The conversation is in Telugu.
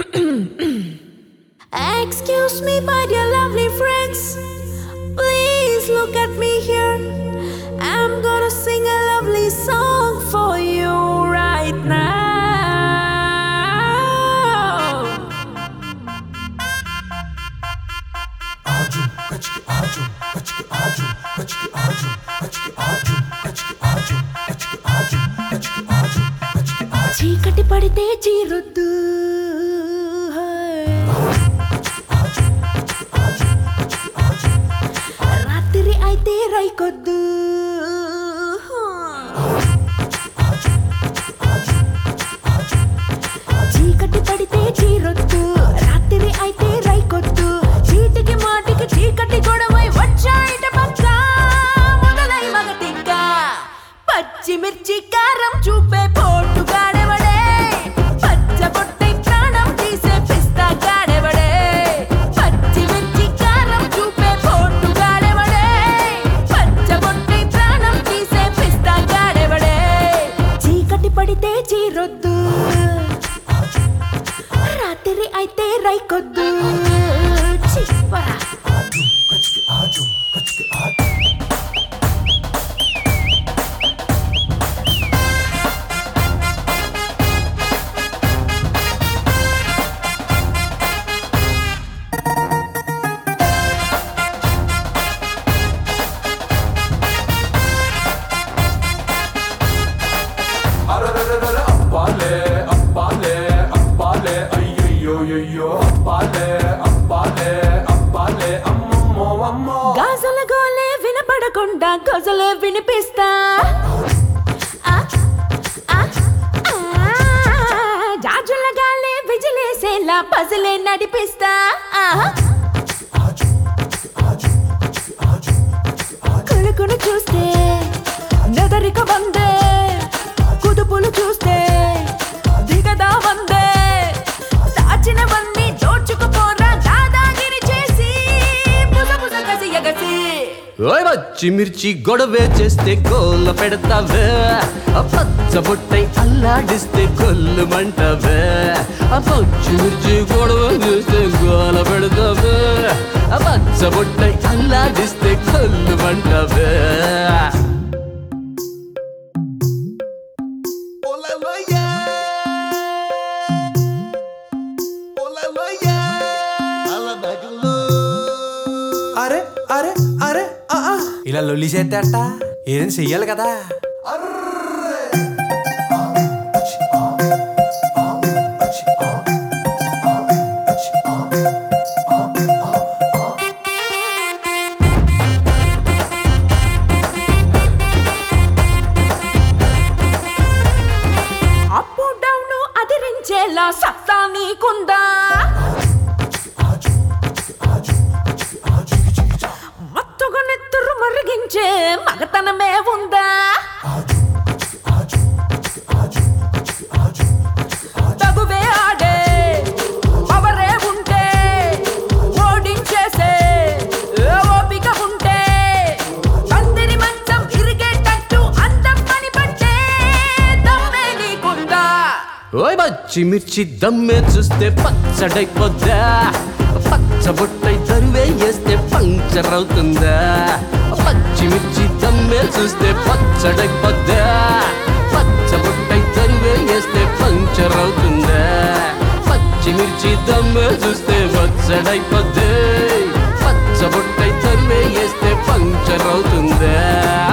Excuse me, my dear lovely friends. Please look at me here. I'm gonna sing a lovely song for you right now. చీకటి పడితే చీరొద్దు రాత్రి అయితే రైకొద్దు చీకటి పడితే చీరొద్దు రాత్రి అయితే రైకొద్దు చీటికి మాటికి చీకటి గొడవై వచ్చాయిట పక్క మొదలై మగటిక్క పచ్చిమిర్చి కారం చూపే పోటుగాడెవడే పచ్చ పొట్టై ప్రాణం తీసే పిస్తా గాడెవడే పచ్చిమిర్చి కారం చూపే పోటుగాడెవడే పచ్చ పొట్టై ప్రాణం తీసే పిస్తా గాడెవడే చీకటి పడితే చీరొద్దు రాత్రి అయితే రైకొద్దు చిప్పరా అరరరరర అప్పాలే అప్పాలే అప్పాలే అయ్యయ్యోయ్యో అప్పాలే అప్పాలే అప్పాలే అమ్మమ్మో అమ్మో గాజుల గోలే వినపడకుండా గజలు వినిపిస్తా ఆ, ఆ, ఆ, జాజుల గాలే విజిలేసేలా పజలే నడిపిస్తా ఆ. కొడుకును చూస్తే నెదరిక వందే కుదుపులు చూస్తే దిగదా వందే దాచినవన్నీ దోచుకుపోరా దాదాగిరి చేసి బుస బుస కసి ఎగసి ఓయ్ వచ్చి మిర్చి గొడవే చేస్తే కోల పెడతావే ఆ పచ్చ బొట్టై అల్లాడిస్తే కొల్లు మంటవే ఆ పచ్చి మిర్చి గొడవ చేస్తే గోల పెడతావే ఆ పచ్చ బొట్టై అల్లాడిస్తే కొల్లు మంటవే అరే అరే అరే ఆ, ఆ. ఇలా లొల్లి చేస్తే అట్ట ఏదైనా చెయ్యాలి కదా అప్ డౌన్ అదిరించేలా సత్తా నీకుందా మత్తుగా నెత్తురు మరిగించే మగతనమే ఉందా తగువే ఆడే పవరే ఉంటే ఓడించేసే ఏ ఓపిక ఉంటే పందిరి మంచం ఇరిగేటట్టు అందం పని పట్టే దమ్మే నీకుందా ఓయ్ పచ్చి మిర్చి దమ్మే చూస్తే పచ్చడైపోద్దా పచ్చ బొట్టై తరువే వేస్తే పంచర్ అవుతుందా పచ్చి మిర్చి దమ్మే చూస్తే పచ్చడైపోద్దా పచ్చ బొట్టై తరువే వేస్తే పంచర్ అవుతుందా పచ్చి మిర్చి దమ్మే చూస్తే పచ్చడైపోద్దే పచ్చ బొట్టై తరువే వేస్తే పంచర్ అవుతుందా